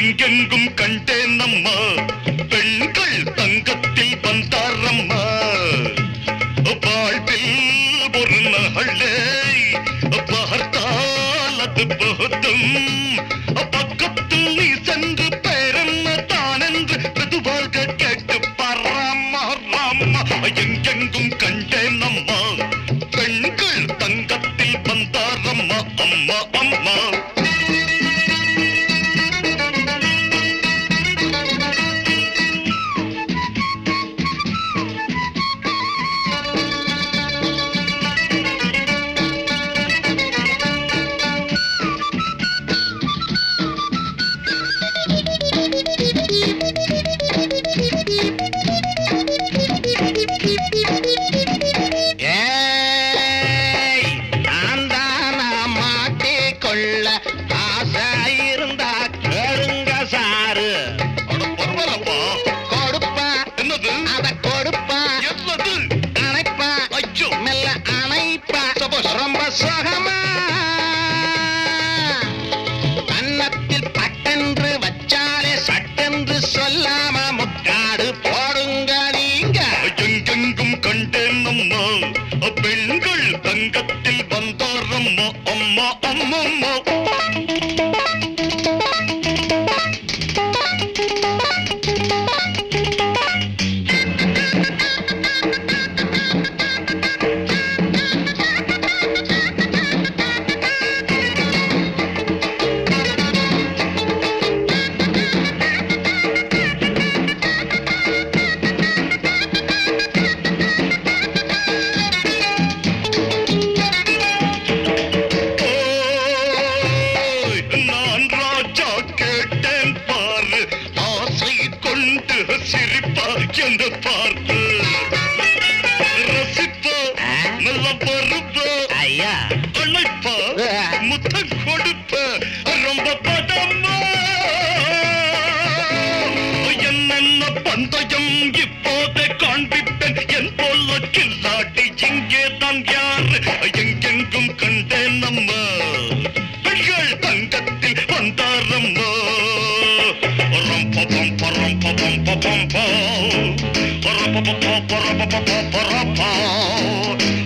எங்கெங்கும் கண்டேன் அம்மா பெண்கள் தங்கத்தில் வந்தாரம்மா வாழ்வில் ஒரு நகழே பார்த்தால் அது போதும் பக்கத்தில் நீ சென்று பேரென்ன தான் என்று மெதுவாக கேட்டு பராமா ராமா எங்கெங்கும் கண்டேன் அம்மா பெண்கள் தங்கத்தில் வந்தாரம்மா அம்மா அம்மா ஏய், நான் தானா மாட்டிக்கொள்ள ஆசை இருந்தா கேளுங்க சாரு அட பரவாயில்லப்பா கொடுப்பா என்னது அத கொடுப்பா என்னது அணைப்பா ஐயோ மெல்ல அணைப்பா சபாஷ். ரொம்ப சுகமா அன்னத்தில் பட்டென்று வச்சாலே சட்டென்று சொல்லாம முக்காடு போடுங்க நீங்க எங்கெங்கும் கண்டேன் அம்மா பெண்கள் தங்கத்தில் வந்தாரம்மா அம்மா அம்மம்மா ஓய், நான் ராஜா கேட்டேன் பாரு ஆசை கொண்டு சிரிப்பா என்று பார்த்து ரசிப்பா நல்ல பருப்பா ஐயா அழைப்பா முத்தம் கொடுப்ப ரொம்ப பதமா என்னென்ன பந்தயம் இப்போதே காண்பிப்பேன் என் போல கில்லாடி இங்கே தான் யாரு எங்கெங்கும் கண்டேன் நம்ம பெண்கள் தங்கத்தில் வந்தாரம்மா பரம் பபம் பரம் பபம் பபம் பா பரம் பபம் பரம் பபம் பரப்பா